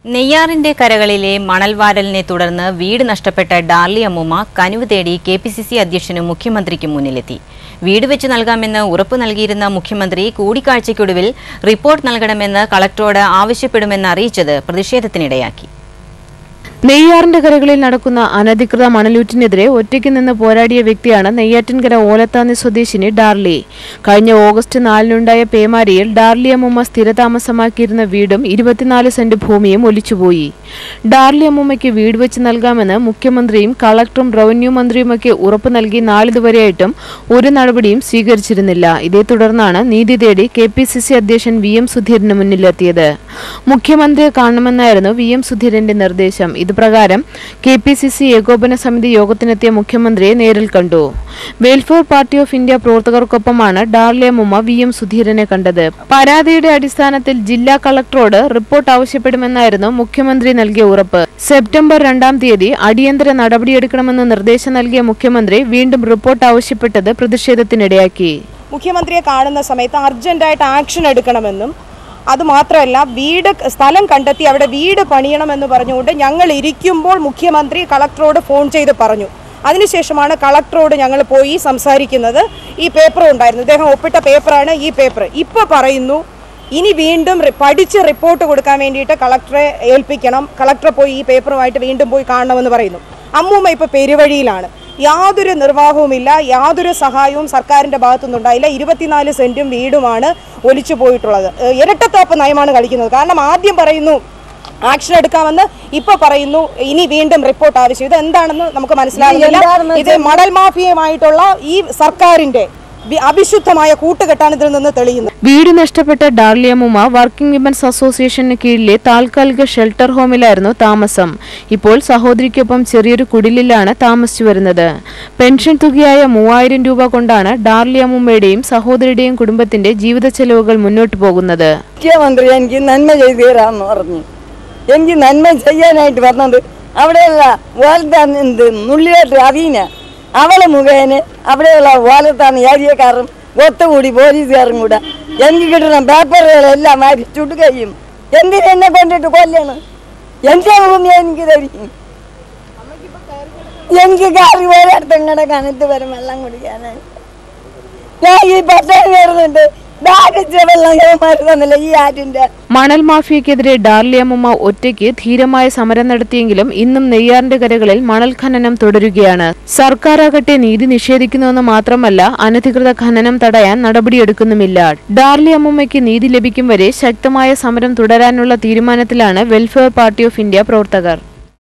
നെയ്യാറിന്റെ കരകളിലെ മണൽവാരലിനെ തുടർന്ന് വീട് നഷ്ടപ്പെട്ട ഡാർലി അമ്മൂമ്മ കനിവ് തേടി കെ പി സി സി അധ്യക്ഷനും മുഖ്യമന്ത്രിക്കും മുന്നിലെത്തി വീട് വെച്ച് നൽകാമെന്ന് ഉറപ്പു നൽകിയിരുന്ന മുഖ്യമന്ത്രി കൂടിക്കാഴ്ചയ്ക്കൊടുവിൽ റിപ്പോർട്ട് നൽകണമെന്ന് കളക്ടറോട് ആവശ്യപ്പെടുമെന്ന് അറിയിച്ചത് പ്രതിഷേധത്തിനിടയാക്കി നെയ്യാറിന്റെ കരകളിൽ നടക്കുന്ന അനധികൃത മണലൂറ്റിനെതിരെ ഒറ്റയ്ക്ക് നിന്ന് പോരാടിയ വ്യക്തിയാണ് നെയ്യാറ്റിൻകര ഓലത്താന്നി സ്വദേശിനി ഡാർലി കഴിഞ്ഞ ഓഗസ്റ്റ് നാലിനുണ്ടായ പേമാരിയിൽ ഡാർലി അമ്മൂമ്മ സ്ഥിരതാമസമാക്കിയിരുന്ന വീടും ഇരുപത്തിനാല് സെന്റ് ഭൂമിയും ഒലിച്ചുപോയി ഡാർലി അമ്മൂമ്മയ്ക്ക് വീട് വെച്ച് നൽകാമെന്ന് മുഖ്യമന്ത്രിയും കളക്ടറും റവന്യൂ മന്ത്രിയുമൊക്കെ ഉറപ്പു നൽകി നാളിതുവരെയായിട്ടും ഒരു നടപടിയും സ്വീകരിച്ചിരുന്നില്ല ഇതേ തുടർന്നാണ് നീതി തേടി കെ പി സി സി അധ്യക്ഷൻ വി എം സുധീരന് മുന്നിലെത്തിയത് മുഖ്യമന്ത്രിയെ കാണണമെന്നായിരുന്നു വി എം സുധീരന്റെ നിർദ്ദേശം ഇതുപ്രകാരം കെ പി സി സി ഏകോപന സമിതി യോഗത്തിനെത്തിയ മുഖ്യമന്ത്രിയെ നേരിൽ കണ്ടു വെൽഫെയർ പാർട്ടി ഓഫ് ഇന്ത്യ പ്രവർത്തകർക്കൊപ്പമാണ് ഡാർലി അമ്മുമ്മ വി എം സുധീരനെ കണ്ടത് പരാതിയുടെ അടിസ്ഥാനത്തിൽ ജില്ലാ കളക്ടറോട് റിപ്പോർട്ട് ആവശ്യപ്പെടുമെന്നായിരുന്നു മുഖ്യമന്ത്രി നൽകിയ ഉറപ്പ് സെപ്റ്റംബർ രണ്ടാം തീയതി അടിയന്തര നടപടിയെടുക്കണമെന്ന് നിർദ്ദേശം നൽകിയ മുഖ്യമന്ത്രി വീണ്ടും റിപ്പോർട്ട് ആവശ്യപ്പെട്ടത് പ്രതിഷേധത്തിനിടയാക്കി മുഖ്യമന്ത്രിയെ കാണുന്ന സമയത്ത് അർജന്റായിട്ട് ആക്ഷൻ എടുക്കണമെന്നും അതുമാത്രമല്ല വീട് സ്ഥലം കണ്ടെത്തി അവിടെ വീട് പണിയണമെന്ന് പറഞ്ഞുകൊണ്ട് ഞങ്ങൾ ഇരിക്കുമ്പോൾ മുഖ്യമന്ത്രി കളക്ടറോട് ഫോൺ ചെയ്ത് പറഞ്ഞു അതിനുശേഷമാണ് കളക്ടറോട് ഞങ്ങൾ പോയി സംസാരിക്കുന്നത് ഈ പേപ്പർ ഉണ്ടായിരുന്നു ഇദ്ദേഹം ഒപ്പിട്ട പേപ്പറാണ് ഈ പേപ്പർ ഇപ്പോൾ പറയുന്നു ഇനി വീണ്ടും റി- പഠിച്ച് റിപ്പോർട്ട് കൊടുക്കാൻ വേണ്ടിയിട്ട് കളക്ടറെ ഏൽപ്പിക്കണം കളക്ടറെ പോയി ഈ പേപ്പറുമായിട്ട് വീണ്ടും പോയി കാണണമെന്ന് പറയുന്നു അമ്മൂമ്മ ഇപ്പോൾ പെരുവഴിയിലാണ് യാതൊരു നിർവാഹവുമില്ല യാതൊരു സഹായവും സർക്കാരിന്റെ ഭാഗത്തുനിന്നുണ്ടായില്ല ഇരുപത്തിനാല് സെന്റും വീടുമാണ് ഒലിച്ചു പോയിട്ടുള്ളത് ഏഹ് ഇരട്ടത്താപ്പ് നയമാണ് കളിക്കുന്നത് കാരണം ആദ്യം പറയുന്നു ആക്ഷൻ എടുക്കാമെന്ന് ഇപ്പൊ പറയുന്നു ഇനി വീണ്ടും റിപ്പോർട്ട് ആവശ്യം ഇത് എന്താണെന്ന് നമുക്ക് മനസ്സിലാകുന്നില്ല ഇത് മണൽ മാഫിയയുമായിട്ടുള്ള ഈ സർക്കാരിന്റെ വി- അവിശുദ്ധമായ കൂട്ടുകെട്ടാണ് ഇതിൽ നിന്ന് തെളിയുന്നത് വീട് നഷ്ടപ്പെട്ട ഡാർലിയമ്മുമ്മ വർക്കിംഗ് വിമൻസ് അസോസിയേഷന് കീഴിലെ താൽക്കാലിക ഷെൽട്ടർ ഹോമിലായിരുന്നു താമസം ഇപ്പോൾ സഹോദരിക്കൊപ്പം ചെറിയൊരു കുടിലിലാണ് താമസിച്ചു വരുന്നത് പെൻഷൻ തുകയായ മൂവായിരം രൂപ കൊണ്ടാണ് ഡാർലിയമ്മുമ്മയുടെയും സഹോദരിയുടെയും കുടുംബത്തിന്റെ ജീവിത ചെലവുകൾ മുന്നോട്ടു പോകുന്നത് മുഖ്യമന്ത്രി എനിക്ക് നന്മ ചെയ്തു തരാമെന്ന് പറഞ്ഞു എനിക്ക് നന്മ ചെയ്യാനായിട്ട് വന്നത് അവിടെയുള്ള ഓലത്താൻ എന്ത് നുള്ളിയായിട്ട് അധീന അവളെ മുഖേന അവിടെയുള്ള ഓലത്താൻ ഏരിയക്കാരും ഒത്തുകൂടി പോലീസുകാരും കൂടെ എനിക്ക് കിട്ടുന്ന പേപ്പറുകളെല്ലാം മാറ്റി ചുടുകയും എന്തിനെന്നെ കൊണ്ടിട്ട് കൊല്ലണം എന്റെ ഭൂമി എനിക്ക് തരും എനിക്ക് കയറി പോരാടത്തും കിടക്കാൻ ഇതുവരെ വെള്ളം കുടിക്കാനാണ് ഞാൻ ഈ പട്ടയം കയറുന്നുണ്ട് ദാഹിച്ച വെള്ളം ഞാൻ തന്നില്ല ഈ ആറ്റിന്റെ മണൽ മാഫിയക്കെതിരെ ഡാർലിയമ്മുമ്മ ഒറ്റയ്ക്ക് ധീരമായ സമരം നടത്തിയെങ്കിലും ഇന്നും നെയ്യാറിന്റെ കരകളിൽ മണൽ ഖനനം തുടരുകയാണ് സർക്കാരാകട്ടെ നീതി നിഷേധിക്കുന്നുവെന്ന് മാത്രമല്ല അനധികൃത ഖനനം തടയാൻ നടപടിയെടുക്കുന്നുമില്ല ഡാർലി അമ്മുമ്മയ്ക്ക് നീതി ലഭിക്കും വരെ ശക്തമായ സമരം തുടരാനുള്ള തീരുമാനത്തിലാണ് വെൽഫെയർ പാർട്ടി ഓഫ് ഇന്ത്യ പ്രവർത്തകർ